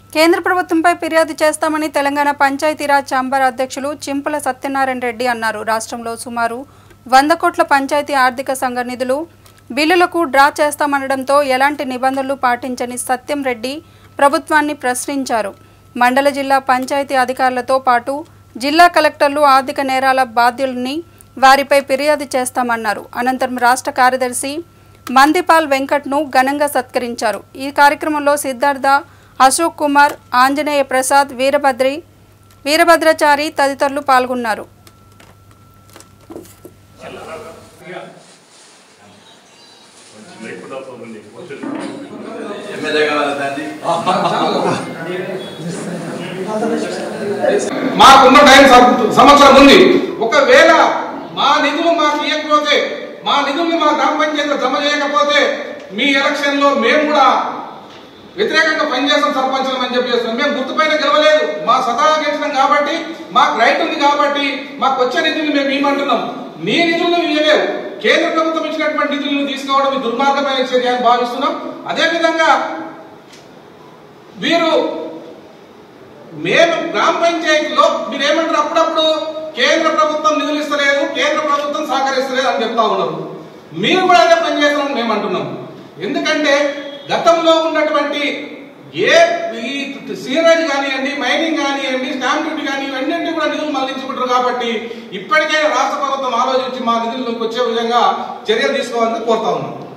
కేంద్ర ప్రభుత్వంపై ఫిర్యాదు చేస్తామని తెలంగాణ పంచాయతీరాజ్ ఛాంబర్ అధ్యక్షులు చింపుల సత్యనారాయణ రెడ్డి అన్నారు రాష్ట్రంలో సుమారు వంద కోట్ల పంచాయతీ ఆర్థిక సంఘ నిధులు బిల్లులకు డ్రా చేస్తామనడంతో ఎలాంటి నిబంధనలు పాటించని సత్యం రెడ్డి ప్రభుత్వాన్ని ప్రశ్నించారు మండల జిల్లా పంచాయతీ అధికారులతో పాటు జిల్లా కలెక్టర్లు ఆర్థిక నేరాల బాధ్యుల్ని వారిపై ఫిర్యాదు చేస్తామన్నారు అనంతరం రాష్ట్ర కార్యదర్శి మందిపాల్ వెంకట్ను ఘనంగా సత్కరించారు ఈ కార్యక్రమంలో సిద్ధార్థ అశోక్ కుమార్ ఆంజనేయ ప్రసాద్ వీరభద్రి వీరభద్రాచారి తదితరులు పాల్గొన్నారు ఎమ్మెల్యే కావాలి దాన్ని మాకున్న టైం సం- సంవత్సరం ఉంది ఒకవేళ మా నిధులు మాకు ఇవ్వకపోతే మా నిధుల్ని మా గ్రామ పంచాయతీలో జమ చేయకపోతే మీ ఎలక్షన్ లో మేము కూడా వ్యతిరేకంగా పనిచేస్తాం సర్పంచులం అని చెప్పి చేస్తున్నాం మేము గుర్తుపైన గెలవలేదు మా సదా గెలిచినాం కాబట్టి మాకు రైట్ ఉంది కాబట్టి మాకు వచ్చే నిధులు మేము ఇవ్వమంటున్నాం నీ నిధులు నువ్వు ఇవ్వలేవు కేంద్ర ప్రభుత్వం ఇచ్చినటువంటి నిధులను తీసుకోవడం ఈ దుర్మార్గమైన చర్య అని భావిస్తున్నాం అదేవిధంగా వీరు మేము గ్రామ పంచాయతీలో మీరు ఏమంటారు అప్పుడప్పుడు కేంద్ర ప్రభుత్వం నిధులు ఇస్తలేదు కేంద్ర ప్రభుత్వం సహకరిస్తలేదు అని చెప్తా ఉన్నారు మీరు కూడా అదే పని చేస్తామని మేము అంటున్నాం ఎందుకంటే గతంలో ఉన్నటువంటి ఏ ఈ సీనరీ కానివ్వండి మైనింగ్ కానివ్వండి స్టాంప్ డ్యూటీ కానీ ఇవన్నీ కూడా నిధులు మళ్లించుకుంటారు కాబట్టి ఇప్పటికైనా రాష్ట్ర ప్రభుత్వం ఆలోచించి మా నిధులకు వచ్చే విధంగా చర్యలు తీసుకోవాలని కోరుతా ఉన్నాం